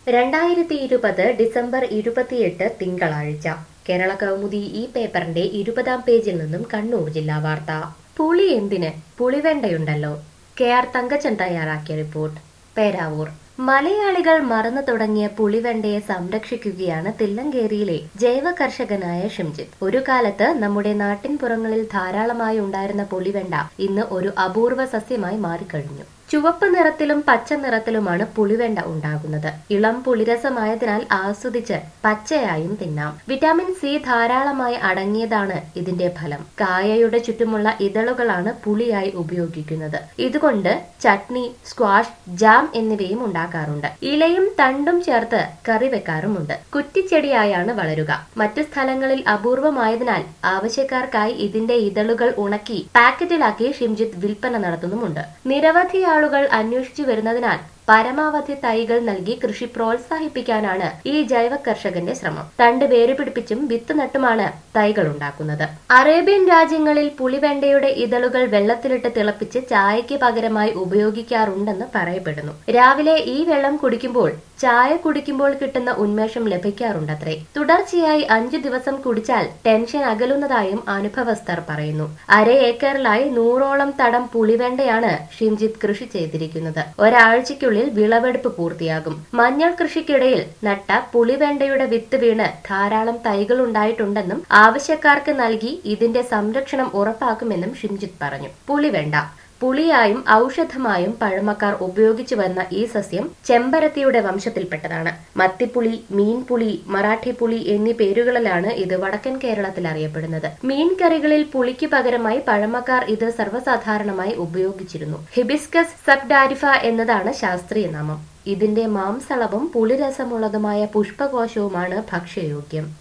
രണ്ടായിരത്തി ഇരുപത് ഡിസംബർ ഇരുപത്തിയെട്ട് തിങ്കളാഴ്ച കേരള കൗമുദി ഈ പേപ്പറിന്റെ ഇരുപതാം പേജിൽ നിന്നും കണ്ണൂർ ജില്ലാ വാർത്ത പുളി എന്തിന് പുളിവെണ്ടയുണ്ടല്ലോ കെ ആർ തങ്കച്ചൻ തയ്യാറാക്കിയ റിപ്പോർട്ട് പേരാവൂർ മലയാളികൾ മറന്നു തുടങ്ങിയ പുളിവെണ്ടയെ സംരക്ഷിക്കുകയാണ് തില്ലങ്കേരിയിലെ ജൈവ കർഷകനായ ഷിംജിത്ത് ഒരു കാലത്ത് നമ്മുടെ നാട്ടിൻപുറങ്ങളിൽ ധാരാളമായി ഉണ്ടായിരുന്ന പുളിവെണ്ട ഇന്ന് ഒരു അപൂർവ സസ്യമായി മാറിക്കഴിഞ്ഞു ചുവപ്പ് നിറത്തിലും പച്ച നിറത്തിലുമാണ് പുളിവെണ്ട ഉണ്ടാകുന്നത് ഇളം പുളിരസമായതിനാൽ ആസ്വദിച്ച് പച്ചയായും തിന്നാം വിറ്റാമിൻ സി ധാരാളമായി അടങ്ങിയതാണ് ഇതിന്റെ ഫലം കായയുടെ ചുറ്റുമുള്ള ഇതളുകളാണ് പുളിയായി ഉപയോഗിക്കുന്നത് ഇതുകൊണ്ട് ചട്നി സ്ക്വാഷ് ജാം എന്നിവയും ഉണ്ടാക്കാറുണ്ട് ഇലയും തണ്ടും ചേർത്ത് കറി വെക്കാറുമുണ്ട് കുറ്റിച്ചെടിയായാണ് വളരുക മറ്റു സ്ഥലങ്ങളിൽ അപൂർവമായതിനാൽ ആവശ്യക്കാർക്കായി ഇതിന്റെ ഇതളുകൾ ഉണക്കി പാക്കറ്റിലാക്കി ഷിംജിത്ത് വിൽപ്പന നടത്തുന്നുമുണ്ട് നിരവധി ആളുകൾ അന്വേഷിച്ചു വരുന്നതിനാൽ പരമാവധി തൈകൾ നൽകി കൃഷി പ്രോത്സാഹിപ്പിക്കാനാണ് ഈ ജൈവ കർഷകന്റെ ശ്രമം തണ്ട് വേര് പിടിപ്പിച്ചും വിത്ത് നട്ടുമാണ് തൈകൾ ഉണ്ടാക്കുന്നത് അറേബ്യൻ രാജ്യങ്ങളിൽ പുളിവെണ്ടയുടെ ഇതളുകൾ വെള്ളത്തിലിട്ട് തിളപ്പിച്ച് ചായയ്ക്ക് പകരമായി ഉപയോഗിക്കാറുണ്ടെന്ന് പറയപ്പെടുന്നു രാവിലെ ഈ വെള്ളം കുടിക്കുമ്പോൾ ചായ കുടിക്കുമ്പോൾ കിട്ടുന്ന ഉന്മേഷം ലഭിക്കാറുണ്ടത്രേ തുടർച്ചയായി അഞ്ചു ദിവസം കുടിച്ചാൽ ടെൻഷൻ അകലുന്നതായും അനുഭവസ്ഥർ പറയുന്നു അര ഏക്കറിലായി നൂറോളം തടം പുളിവെണ്ടയാണ് ഷിംജിത്ത് കൃഷി ചെയ്തിരിക്കുന്നത് ഒരാഴ്ചയ്ക്കുള്ളിൽ വിളവെടുപ്പ് പൂർത്തിയാകും മഞ്ഞൾ കൃഷിക്കിടയിൽ നട്ട പുളിവെണ്ടയുടെ വിത്ത് വീണ് ധാരാളം തൈകൾ ഉണ്ടായിട്ടുണ്ടെന്നും ആവശ്യക്കാർക്ക് നൽകി ഇതിന്റെ സംരക്ഷണം ഉറപ്പാക്കുമെന്നും ഷിംജിത്ത് പറഞ്ഞു പുളിവെണ്ട പുളിയായും ഔഷധമായും പഴമക്കാർ ഉപയോഗിച്ചു വന്ന ഈ സസ്യം ചെമ്പരത്തിയുടെ വംശത്തിൽപ്പെട്ടതാണ് മത്തിപ്പുളി മീൻപുളി മറാഠി പുളി എന്നീ പേരുകളിലാണ് ഇത് വടക്കൻ കേരളത്തിൽ അറിയപ്പെടുന്നത് മീൻ കറികളിൽ പുളിക്ക് പകരമായി പഴമക്കാർ ഇത് സർവ്വസാധാരണമായി ഉപയോഗിച്ചിരുന്നു ഹിബിസ്കസ് സബ്ഡാരിഫ എന്നതാണ് ശാസ്ത്രീയ നാമം ഇതിന്റെ മാംസളവും പുളിരസമുള്ളതുമായ പുഷ്പകോശവുമാണ് ഭക്ഷ്യയോഗ്യം